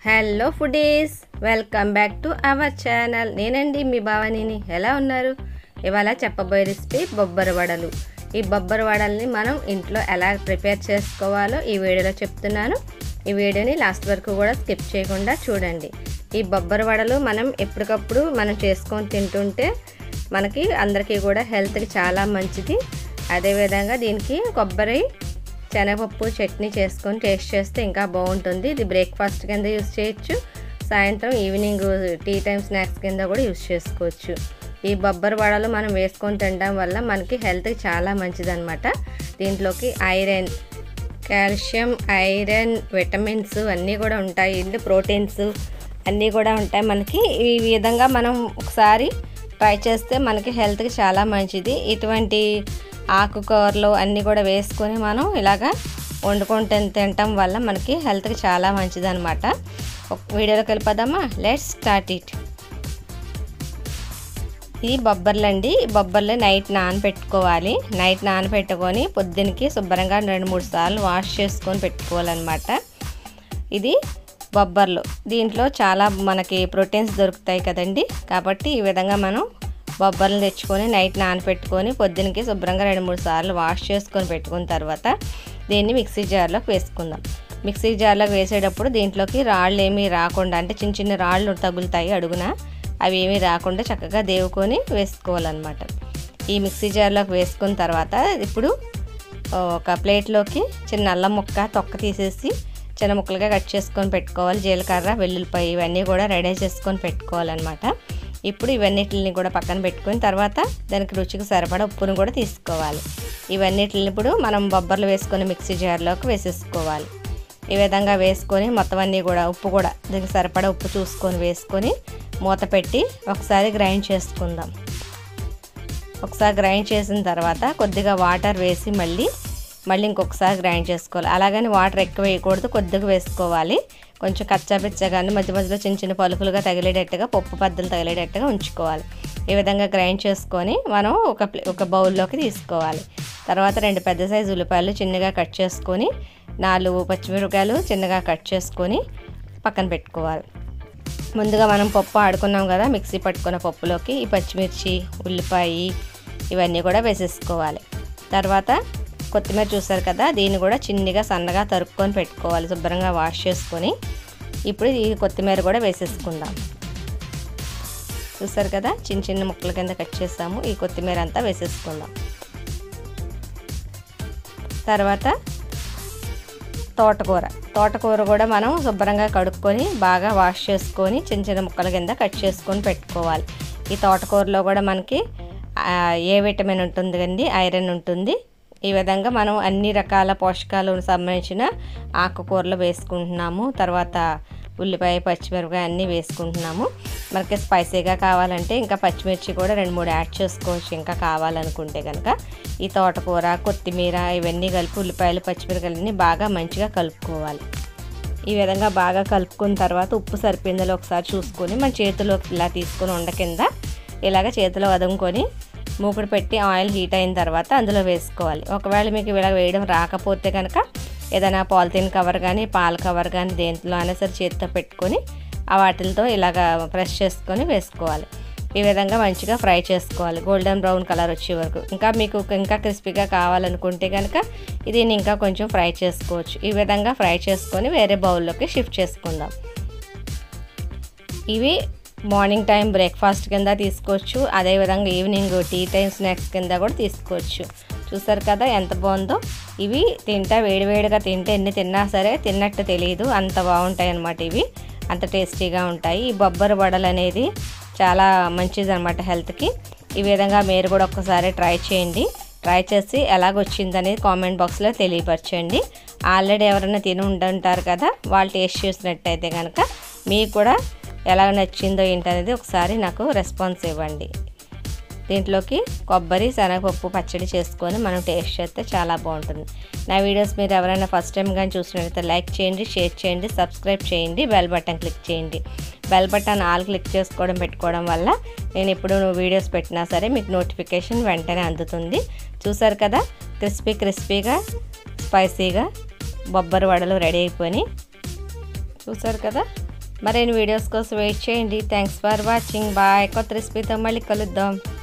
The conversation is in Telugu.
hello foodies welcome back to our channel నేనండి మీ భావనిని ఎలా ఉన్నారు ఇవాళ చెప్పబోయే రెసిపీ బొబ్బరి వడలు ఈ బొబ్బరి వడల్ని మనం ఇంట్లో ఎలా ప్రిపేర్ చేసుకోవాలో ఈ వీడియోలో చెప్తున్నాను ఈ వీడియోని లాస్ట్ వరకు కూడా స్కిప్ చేయకుండా చూడండి ఈ బొబ్బరి వడలు మనం ఎప్పటికప్పుడు మనం చేసుకొని తింటుంటే మనకి అందరికీ కూడా హెల్త్కి చాలా మంచిది అదేవిధంగా దీనికి కొబ్బరి శనగపప్పు చట్నీ చేసుకొని టేస్ట్ చేస్తే ఇంకా బాగుంటుంది ఇది బ్రేక్ఫాస్ట్ కింద యూస్ చేయొచ్చు సాయంత్రం ఈవినింగ్ టీ టైం స్నాక్స్ కింద కూడా యూస్ చేసుకోవచ్చు ఈ బొబ్బరి వడలు మనం వేసుకొని తినడం వల్ల మనకి హెల్త్కి చాలా మంచిదన్నమాట దీంట్లోకి ఐరన్ కాల్షియం ఐరన్ విటమిన్స్ అన్నీ కూడా ఉంటాయి ఇంటి ప్రోటీన్స్ అన్నీ కూడా ఉంటాయి మనకి ఈ విధంగా మనం ఒకసారి ట్రై చేస్తే మనకి హెల్త్కి చాలా మంచిది ఇటువంటి ఆకుకూరలు అన్నీ కూడా వేసుకొని మనం ఇలాగా వండుకొని తినటం వల్ల మనకి హెల్త్కి చాలా మంచిది అనమాట ఒక వీడియోలోకి వెళ్ళిపోదామా లెట్స్ స్టార్ట్ ఇట్ ఈ బొబ్బర్లు అండి ఈ బొబ్బర్లు నైట్ నానబెట్టుకోవాలి నైట్ నానబెట్టుకొని పొద్దునకి శుభ్రంగా రెండు మూడు సార్లు వాష్ చేసుకొని పెట్టుకోవాలన్నమాట ఇది బొబ్బర్లు దీంట్లో చాలా మనకి ప్రోటీన్స్ దొరుకుతాయి కదండి కాబట్టి ఈ విధంగా మనం బొబ్బర్లు తెచ్చుకొని నైట్ నానబెట్టుకొని పొద్దునకి శుభ్రంగా రెండు మూడు సార్లు వాష్ చేసుకొని పెట్టుకున్న తర్వాత దీన్ని మిక్సీ జార్లోకి వేసుకుందాం మిక్సీ జార్లోకి వేసేటప్పుడు దీంట్లోకి రాళ్ళు ఏమీ రాకుండా అంటే చిన్న చిన్న రాళ్ళు తగులుతాయి అడుగున అవి ఏమీ రాకుండా చక్కగా దేవుకొని వేసుకోవాలన్నమాట ఈ మిక్సీ జార్లోకి వేసుకున్న తర్వాత ఇప్పుడు ఒక ప్లేట్లోకి చిన్న అల్లం ముక్క తొక్క తీసేసి చిన్న ముక్కలుగా కట్ చేసుకొని పెట్టుకోవాలి జీలకర్ర వెల్లుల్లిపాయ ఇవన్నీ కూడా రెడీ చేసుకొని పెట్టుకోవాలన్నమాట ఇప్పుడు ఇవన్నిటిని కూడా పక్కన పెట్టుకొని తర్వాత దానికి రుచికి సరిపడా ఉప్పును కూడా తీసుకోవాలి ఇవన్నిటిని ఇప్పుడు మనం బొబ్బర్లు వేసుకొని మిక్సీ జార్లోకి వేసేసుకోవాలి ఈ విధంగా వేసుకొని మొత్తం అన్నీ కూడా ఉప్పు కూడా దీనికి సరిపడా ఉప్పు చూసుకొని వేసుకొని మూత పెట్టి ఒకసారి గ్రైండ్ చేసుకుందాం ఒకసారి గ్రైండ్ చేసిన తర్వాత కొద్దిగా వాటర్ వేసి మళ్ళీ మళ్ళీ ఇంకొకసారి గ్రైండ్ చేసుకోవాలి అలాగని వాటర్ ఎక్కువ వేయకూడదు కొద్దిగా వేసుకోవాలి కొంచెం కచ్చాపిచ్చగానే మధ్య మధ్యలో చిన్న చిన్న పలుకులుగా తగిలేటట్టుగా పప్పు పద్దలు తగిలేటట్టుగా ఉంచుకోవాలి ఈ విధంగా గ్రైండ్ చేసుకొని మనం ఒక ఒక బౌల్లోకి తీసుకోవాలి తర్వాత రెండు పెద్ద సైజు ఉల్లిపాయలు చిన్నగా కట్ చేసుకొని నాలుగు పచ్చిమిరపకాయలు చిన్నగా కట్ చేసుకొని పక్కన పెట్టుకోవాలి ముందుగా మనం పప్పు ఆడుకున్నాం కదా మిక్సీ పట్టుకున్న పప్పులోకి ఈ పచ్చిమిర్చి ఉల్లిపాయ ఇవన్నీ కూడా వేసేసుకోవాలి తర్వాత కొత్తిమీర చూసారు కదా దీన్ని కూడా చిన్నగా సన్నగా తరుక్కొని పెట్టుకోవాలి శుభ్రంగా వాష్ చేసుకొని ఇప్పుడు ఈ కొత్తిమీర కూడా వేసేసుకుందాం చూసారు కదా చిన్న చిన్న ముక్కల కింద కట్ చేస్తాము ఈ కొత్తిమీర అంతా వేసేసుకుందాం తర్వాత తోటకూర తోటకూర కూడా మనం శుభ్రంగా కడుక్కొని బాగా వాష్ చేసుకొని చిన్న చిన్న ముక్కల కింద కట్ చేసుకొని పెట్టుకోవాలి ఈ తోటకూరలో కూడా మనకి ఏ విటమిన్ ఉంటుంది కండి ఐరన్ ఉంటుంది ఈ విధంగా మనం అన్ని రకాల పోషకాలకు సంబంధించిన ఆకుకూరలు వేసుకుంటున్నాము తర్వాత ఉల్లిపాయ పచ్చిమిరపకాయ అన్నీ వేసుకుంటున్నాము మనకి స్పైసీగా కావాలంటే ఇంకా పచ్చిమిర్చి కూడా రెండు మూడు యాడ్ చేసుకోవచ్చు ఇంకా కావాలనుకుంటే కనుక ఈ తోటకూర కొత్తిమీర ఇవన్నీ కలిపి ఉల్లిపాయలు పచ్చిమిరపకాయలన్నీ బాగా మంచిగా కలుపుకోవాలి ఈ విధంగా బాగా కలుపుకున్న తర్వాత ఉప్పు సరిపోయిందో ఒకసారి చూసుకొని మన చేతిలోకి ఇలా తీసుకొని ఉండ కింద ఇలాగ చేతిలో వదుముకొని మూకుడు పెట్టి ఆయిల్ హీట్ అయిన తర్వాత అందులో వేసుకోవాలి ఒకవేళ మీకు ఇలా వేయడం రాకపోతే కనుక ఏదైనా పాలిథిన్ కవర్ కానీ పాల కవర్ కానీ దేంట్లో అయినా సరే చేతితో పెట్టుకొని ఆ వాటిలతో ఇలాగ ప్రెస్ చేసుకొని వేసుకోవాలి ఈ విధంగా మంచిగా ఫ్రై చేసుకోవాలి గోల్డెన్ బ్రౌన్ కలర్ వచ్చే వరకు ఇంకా మీకు ఇంకా క్రిస్పీగా కావాలనుకుంటే కనుక దీన్ని ఇంకా కొంచెం ఫ్రై చేసుకోవచ్చు ఈ విధంగా ఫ్రై చేసుకొని వేరే బౌల్లోకి షిఫ్ట్ చేసుకుందాం ఇవి మార్నింగ్ టైం బ్రేక్ఫాస్ట్ కింద తీసుకోవచ్చు అదేవిధంగా ఈవినింగ్ టీ టైం స్నాక్స్ కింద కూడా తీసుకోవచ్చు చూసారు కదా ఎంత బాగుందో ఇవి తింటా వేడివేడిగా తింటే ఎన్ని తిన్నా సరే తిన్నట్టు తెలియదు అంత బాగుంటాయి అన్నమాట ఇవి అంత టేస్టీగా ఉంటాయి ఈ బొబ్బరి వడలు అనేది చాలా మంచిది అనమాట హెల్త్కి ఈ విధంగా మీరు కూడా ఒక్కసారి ట్రై చేయండి ట్రై చేసి ఎలాగొచ్చింది అనేది కామెంట్ బాక్స్లో తెలియపరచండి ఆల్రెడీ ఎవరైనా తిని ఉంటుంటారు కదా వాళ్ళు టేస్ట్ చేసినట్టయితే కనుక మీకు కూడా ఎలా నచ్చిందో ఏంటనేది ఒకసారి నాకు రెస్పాన్స్ ఇవ్వండి దీంట్లోకి కొబ్బరి శనగపప్పు పచ్చడి చేసుకొని మనం టేస్ట్ చేస్తే చాలా బాగుంటుంది నా వీడియోస్ మీరు ఎవరైనా ఫస్ట్ టైం కానీ చూసినట్లయితే లైక్ చేయండి షేర్ చేయండి సబ్స్క్రైబ్ చేయండి బెల్ బటన్ క్లిక్ చేయండి బెల్ బటన్ ఆల్ క్లిక్ చేసుకోవడం పెట్టుకోవడం వల్ల నేను ఎప్పుడు వీడియోస్ పెట్టినా సరే మీకు నోటిఫికేషన్ వెంటనే అందుతుంది చూసారు కదా క్రిస్పీ క్రిస్పీగా స్పైసీగా బొబ్బరి వడలు రెడీ అయిపోయి చూసారు కదా మరిన్ని వీడియోస్ కోసం వెయిట్ చేయండి థ్యాంక్స్ ఫర్ వాచింగ్ బాయ్ కొత్త రెసిపీతో మళ్ళీ కలుద్దాం